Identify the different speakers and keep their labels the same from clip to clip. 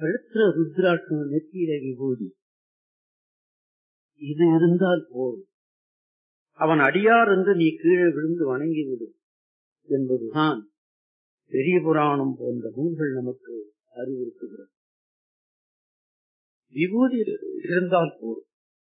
Speaker 1: கழுத்துல ருத்ராட்சம் நெத்தியில விபூதி இது இருந்தால் போதும் அவன் அடியார் என்று நீ கீழே விழுந்து வணங்கிவிடு என்பதுதான் பெரிய புராணம் போன்ற நூல்கள் நமக்கு அறிவுறுத்துகிறது விபூதி இருந்தால் போதும்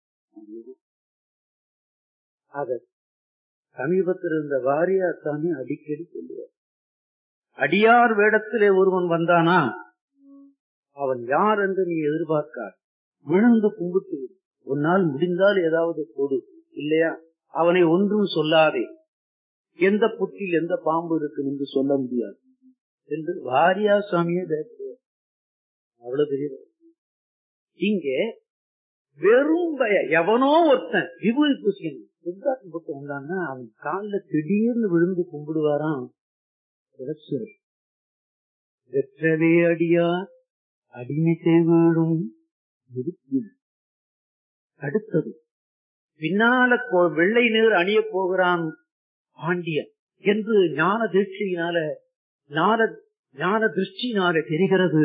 Speaker 1: ஆக சமீபத்தில் இருந்த வாரியார் சாமி அடிக்கடி சொல்லுவார் அடியார் வேடத்திலே ஒருவன் வந்தானா அவன் யார் என்று நீ எதிர்பார்க்கார் விழுந்து கும்பிட்டு விடு. உன்னால் முடிந்தால் ஏதாவது கொடு இல்லையா அவனை ஒன்றும் சொல்லாதே எந்த புற்றில் எந்த பாம்பு இருக்கு என்று சொல்ல முடியாது என்று வாரியா சுவாமியே பேசுவார் அவ்வளவு பெரிய இங்கே வெறும் பய எவனோ ஒருத்தன் விபூதி பூசியன் சித்தார்த்தம் போட்டு வந்தான்னா அவன் காலில் திடீர்னு விழுந்து கும்பிடுவாராம் பிரசுரர் வெற்றவே அடியா அடிமை வீடும் இருப்பில் அடுத்தது பின்னால கொ- வெள்ளை நீர் அணிய போகிறான் பாண்டியன் என்று ஞான தீட்சையினால ஞான ஞான திருஷ்டினால தெரிகிறது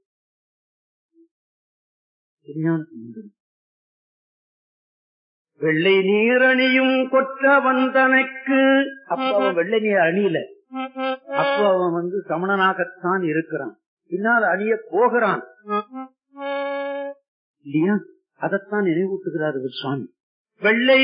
Speaker 1: விஞ்ஞான சுந்தரி. வெள்ளை நீர் அணியும் கொற்றவன் தனக்கு அப்ப அவன் வெள்ளை நீர் அணியல அப்ப அவன் வந்து சமணனாகத்தான் இருக்கிறான் பின்னால் அணிய போகிறான் இல்லையா அதைத்தான் நினைவூட்டுகிறார் இவர் சுவாமி வெள்ளை